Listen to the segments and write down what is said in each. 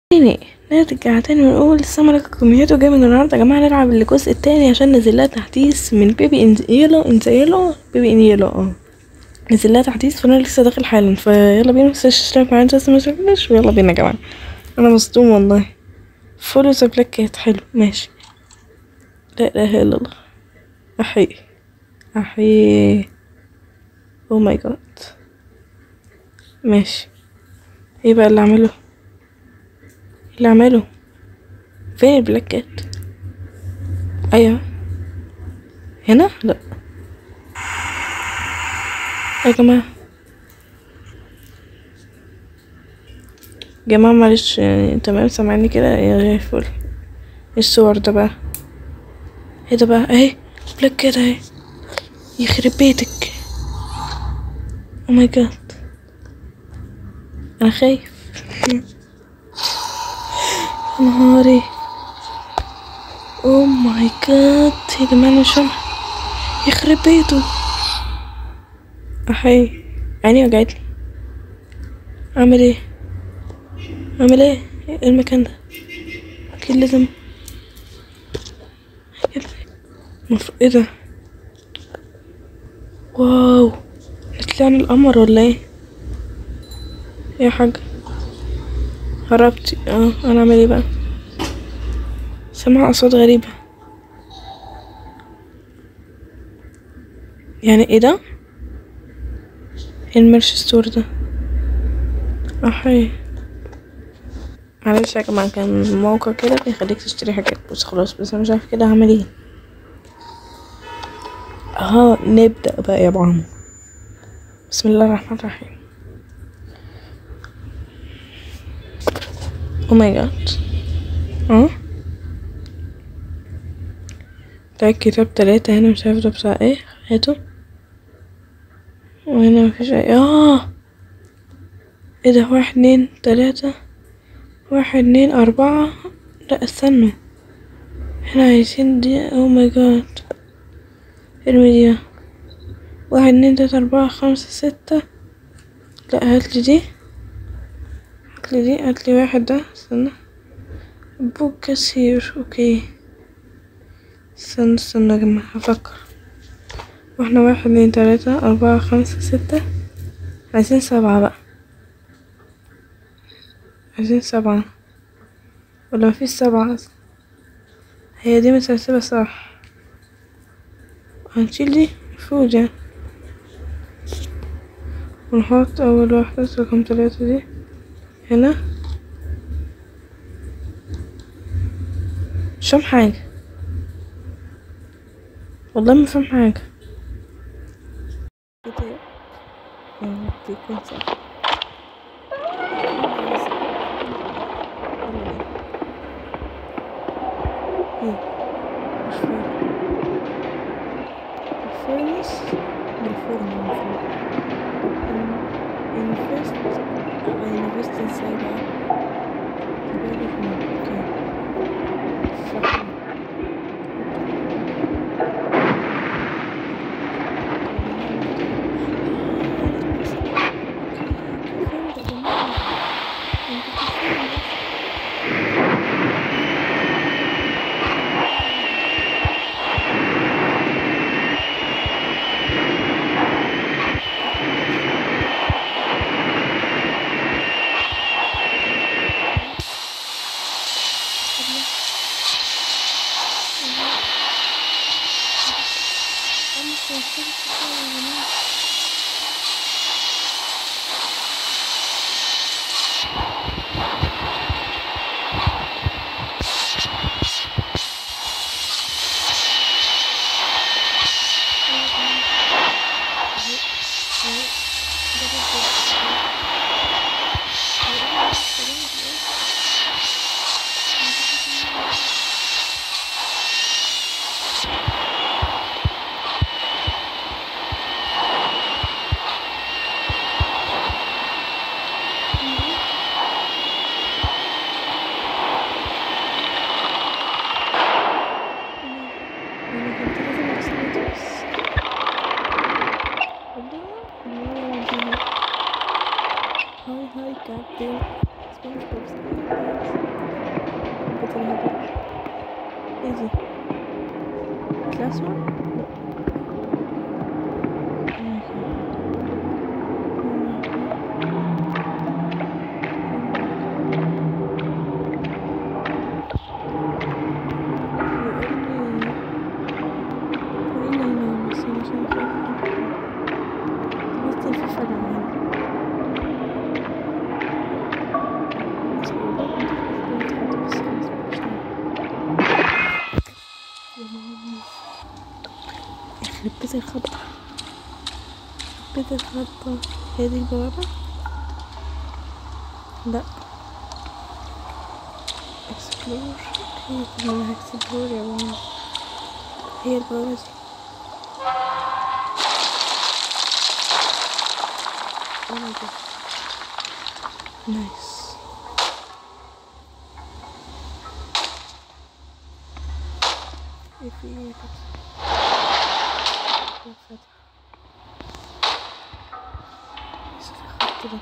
تاني نرجع تاني ونقول السلام عليكم كميته جيمنج النهارده يا جماعه نلعب الجزء التاني عشان نزل لها تحديث من بيبي ان يلو ان يلو بيبي ان يلو اه نزل لها تحديث فانا لسه داخل حالا فيلا بينا متنساش تشترك معانا لسه ما اشتركتش ويلا بينا يا جماعه انا مصدوم والله فولو ذا بلاك كات حلو ماشي لا اله الا الله احي احي او ماي جاد ماشي ايه بقى اللي اعمله اللي اعمله فين البلاك كات ايوه هنا لا يا جماعة جماعة معلش يعني تمام سامعني كده يا زي الفل ايه الصور ده بقى ايه ده بقى اهي بلاك كات اهي يخرب بيتك او ماي جاد انا خايف يا نهاري او ماي جاد يا جماعة انا مش فاهمة يخرب بيته احي عيني وجعتني اعمل ايه اعمل ايه ايه المكان ده اكيد لازم يا ابني المفروض ايه ده واو طلعنا القمر ولا ايه يا حاج هربتي اه انا اعمل ايه بقى سمع اصوات غريبة يعني ايه ده ايه الميرش ستور ده احي معلش يا جماعة كان موقع كده بيخليك تشتري حاجات بس خلاص بس انا مش عارف كده هعمل ايه اه نبدأ بقى يا ابو عمو بسم الله الرحمن الرحيم او ماي جاد اه ده كتاب تلاتة هنا مش عارف ده بتاع ايه هاته وهنا مفيش اي اه ايه ده واحد اتنين تلاتة واحد اتنين اربعة لا استنوا احنا عايزين دي او ماي جاد ارمي دي واحد اتنين تلاتة اربعة خمسة ستة لا هاتلي دي هاتلي دي هاتلي واحد ده استنى بوك كثير اوكي استنى استنى يا جماعة هفكر واحنا واحد اتنين تلاتة أربعة خمسة ستة عايزين سبعة بقى عايزين سبعة ولا مفيش سبعة أصلا هي دي مترتبة صح هنشيل دي مفروض يعني ونحط أول واحدة رقم تلاتة دي هنا مش فاهم حاجة والله ما فاهم حاجة كده اه بيكون صح ايه مش فاهم الفرنس بالفرن المفروض الفيست الفيست ازاي بقى بالك من اوكي فاهمة بيت الهبل ايه دي الأسود؟ لا Oh my God. Oh my God. يقول لي ايه اللي هنا بس انا عشان خايفة بس في فرق هنا بس والله كنت خايفة بس خلاص مش يخرب بيت الخطأ بيت الخطأ هي دي البوابة لا اكسبلور اوكي طب انا هكسبلور يا بابا هي البوابة دي Oh my god. Nice. ايه في ايه كده ايه فتح لسه في خط ده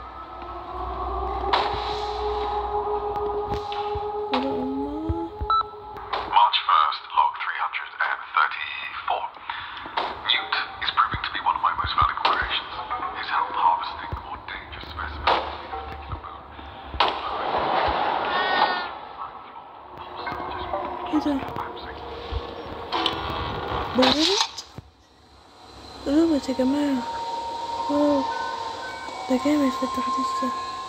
ايه ده الله March 1st, log 334. Newt is proving to be one of my most valuable creations. His help harvesting more dangerous specimens has been a particular boon. ايه ده Collapsing. ده روبوت روبوت يا جماعة واو ده جامد في التحديث ده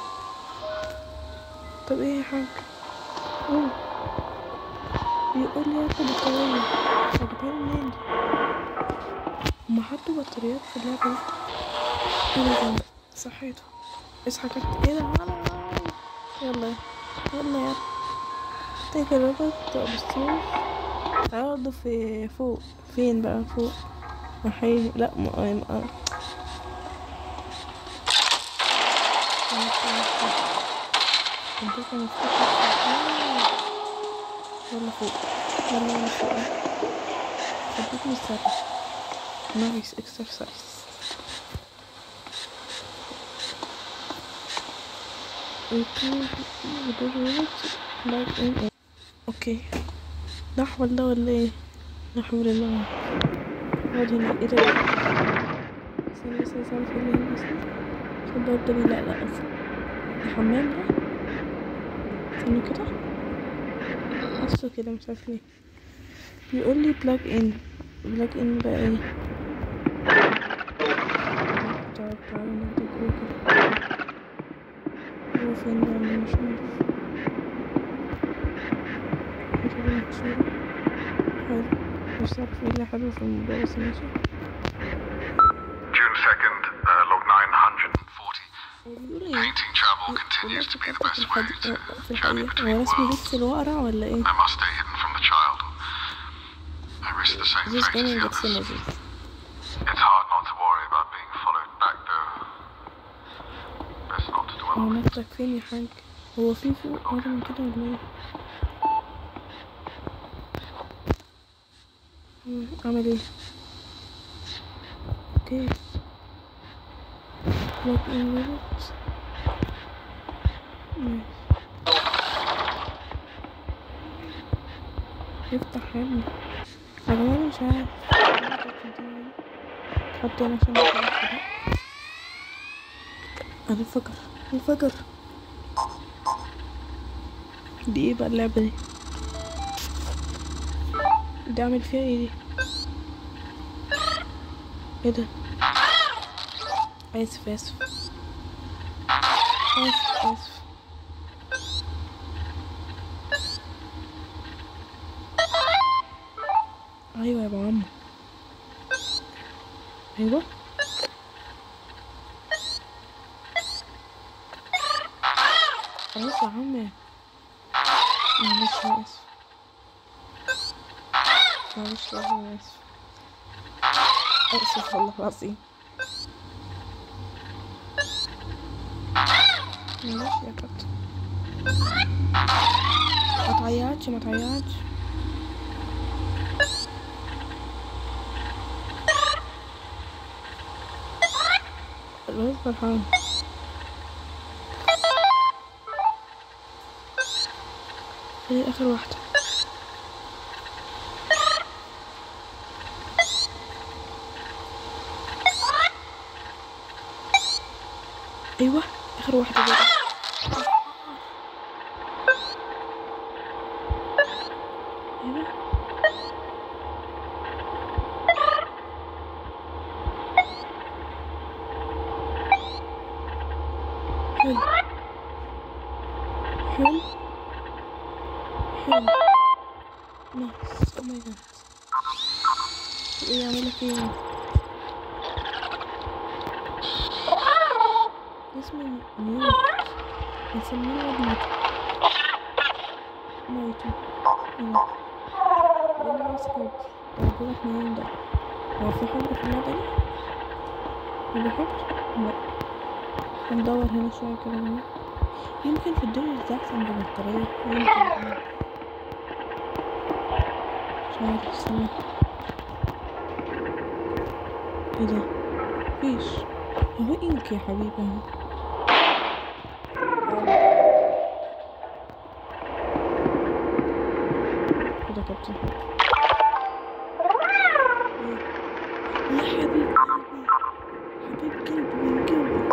طب ايه يا حاج اوه بيقول لي اخد الطوارئ اجيبها منين دي هما حطوا بطاريات في اللعبة دي ايه ده صحيته اصحى كده ايه ده يلا يلا يلا تيجي الروبوت بستور اقعدوا في فوق فين بقى فوق محي لا ما ما الدنيا مفتوحة يلا فوق يلا يلا فوق خليك مستريح نايس اكسرسايز اوكي ده احول ده ولا ايه لا حول الله اقعد هنا ايه ده استنى بس عايز اعرف ايه اللي هنا اصلا عشان ده قدامي لا لا اصلا الحمام ده استنى كده حاسه كده مش عارف ليه بيقول لي بلاج ان بلاج ان بقى ايه تعال تعال نوديك جوجل هو فين بقى أنا مش عارف نجيب لك صورة حلو مش عارف ايه اللي حلو في الموضوع بس ماشي June 2nd, uh, log 940. هو بيقول ايه Painting travel continues to be the best way to في journey الحقيقة between هو اسمه worlds. بيتس الوقرع ولا ايه؟ I must stay hidden from the child. I risk the same Just fate as gonna the get others. synergies It's hard not to worry about being followed back though. Best not to dwell هو on it. نفسك فين يا حاج؟ هو في فوق أعلى من كده ولا ايه؟ مم، اعمل ايه؟ اوكي لوج ان روبوت ماشي افتح يا ابني يا جماعة أنا مش عارف حط هنا عشان نعرف كده. انا انفجر انفجر دي ايه بقى اللعبة دي دي اعمل فيها ايه دي ايه ده اسف اسف اسف اسف ايوه يا ابو عمو ايوه خلاص يا عمي معلش انا اسف معلش والله انا اسف اسف والله العظيم معلش يا كابتن ما تعيطش ما تعيطش الواد فرحان هي اخر واحدة ايوه اخر واحدة بقى ايوه حلو حلو حلو نايس او ماي جاد ايه يعمل لك ايه اسمه نيوت يسميه ابنك موتو ايه ايه اللي حصل ربنا منين ده هو في حب في اللعبة دي؟ ما بيحبش؟ لا هندور هنا شوية كده هنا يمكن في الدنيا اللي أحسن ببطارية يمكن مش عارف استنى ايه ده؟ مفيش اهو انك يا حبيبي اهو كده كابتن يا حبيب قلبي حبيب قلبي من جوه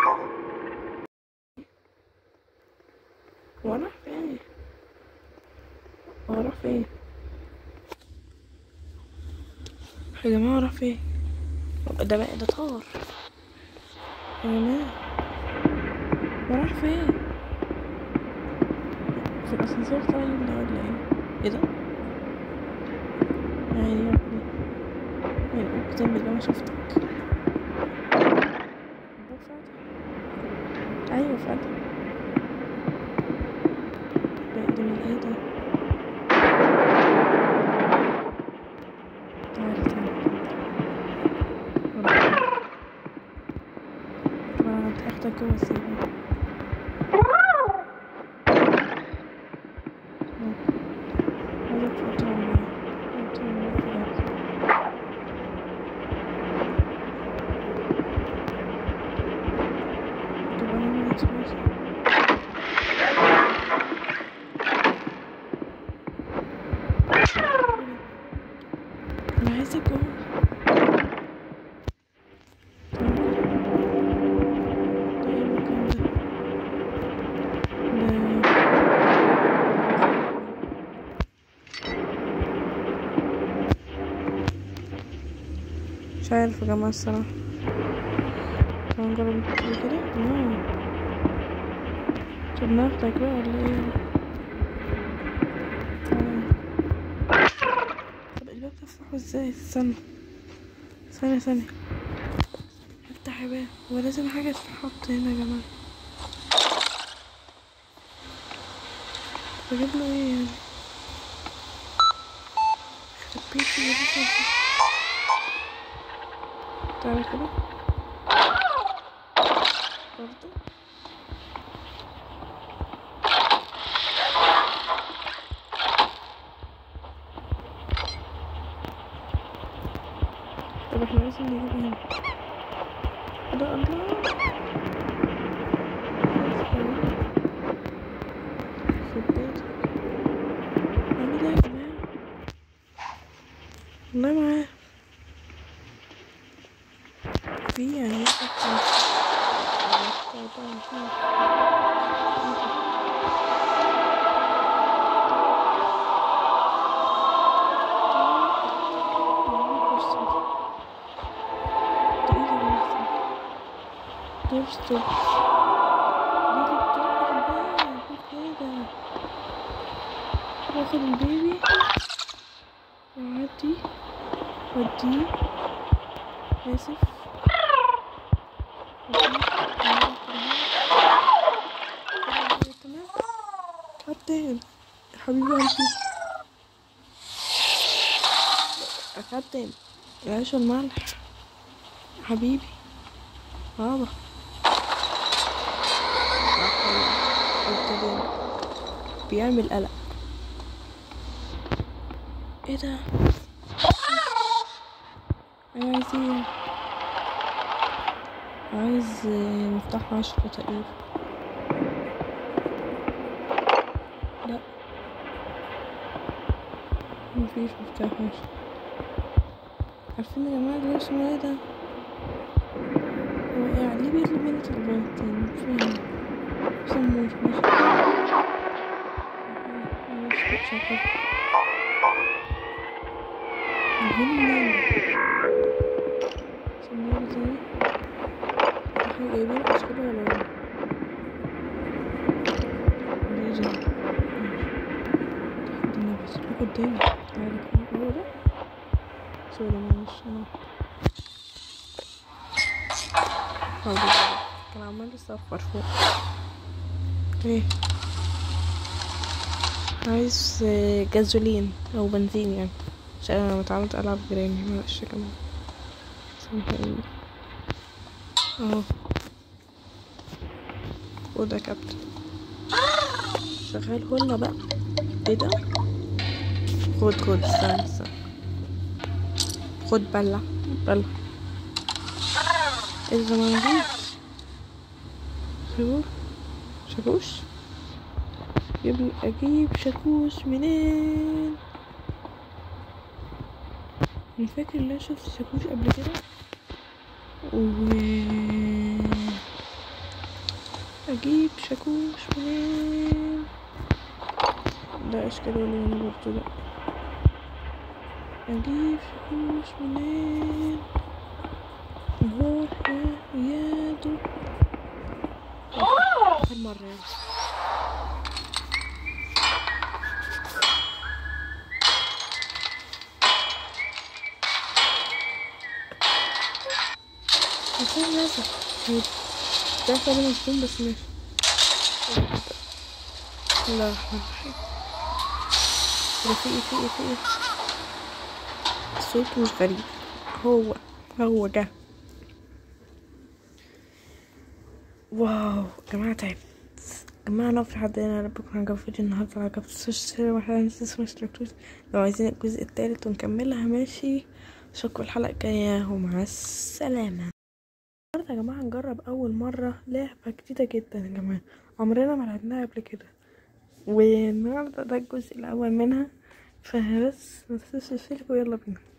وانا فين وانا فين يا جماعة راح فين ده بقى ده طار يا جماعة وراح فين في الأسانسير طيب ده ولا ايه ايه ده يا عيني يا ابني يعني اقسم بالله ما شفتك الباب فاتح ايوه فاتح ده ده من ايه ده تعالى تعالى طبعا انت اختك جوه السجن عايزك تحطها معايا تحطها معايا في الأكل. طب انا ما اسمعش انا عايزة جوه ده ايه المكان ده ده مش عارف يا جماعة الصراحة تعالوا نجرب نحط كده آه. طب ناخدك بقى ولا ايه تعالى. طب الباب ده افتحه ازاي استنى ثانية ثانية افتح يا باب هو لازم حاجة تتحط هنا يا جماعة بجيب له ايه يعني يخرب بيتي يا باشا تعالى كده برضه طب احنا لازم نجيب هنا ده الله خد بالك اعمل ايه يا جماعة والله ما عارف في يعني ستوب واخد البيبي وعدي وديه آسف كابتن حبيب قلبي يا كابتن العيش والملح حبيبي بابا ابتدى بيعمل قلق ايه ده ايوه عايز ايه عايز آه، مفتاح عشرة تقريبا لا مفيش مفتاح ماشي عارفين يا جماعة اللي اسمه ايه ده هو ايه ليه بيطلب مني طلبات يعني مش فاهم سموش ماشي ماشي شكرا مهم منين سموه تاني احنا جايبين مشكلة ولا ايه ليه ده ماشي ده بس قدامي تعالى كده هو ده سوري معلش انا هو ده كان عمال يصفر فوق ايه عايز آه، جازولين او بنزين يعني عشان انا متعودة العب جرامي معلش يا جماعة سامحوني اهو خد يا كابتن شغله لنا بقى ايه ده خد خد استنى استنى خد بلع بلع ايه ده ما نجيش شوف شاكوش جيب اجيب شاكوش منين انا فاكر ان انا شفت شاكوش قبل كده و اجيب شاكوش منين ده اشكال ولا انا برضه لا اجيب شاكوش منين اروح يا وياده اخر مرة يعني عشان ناسا مش عارفة انا مصدوم بس ماشي لا رفيقي فيقي فيقي الصوت مش غريب هو هو ده واو يا جماعة تعبت يا جماعة لو في حد هنا يا رب يكون عجبه فيديو النهاردة عجبت السلسلة واحنا لسه مشتركتوش لو عايزين الجزء التالت ونكملها ماشي اشوفكم الحلقة الجاية ومع السلامة النهاردة يا جماعة نجرب أول مرة لعبة جديدة جدا يا جماعة عمرنا ما لعبناها قبل كده والنهاردة ده الجزء الأول منها فبس متنسوش تشتركوا يلا بينا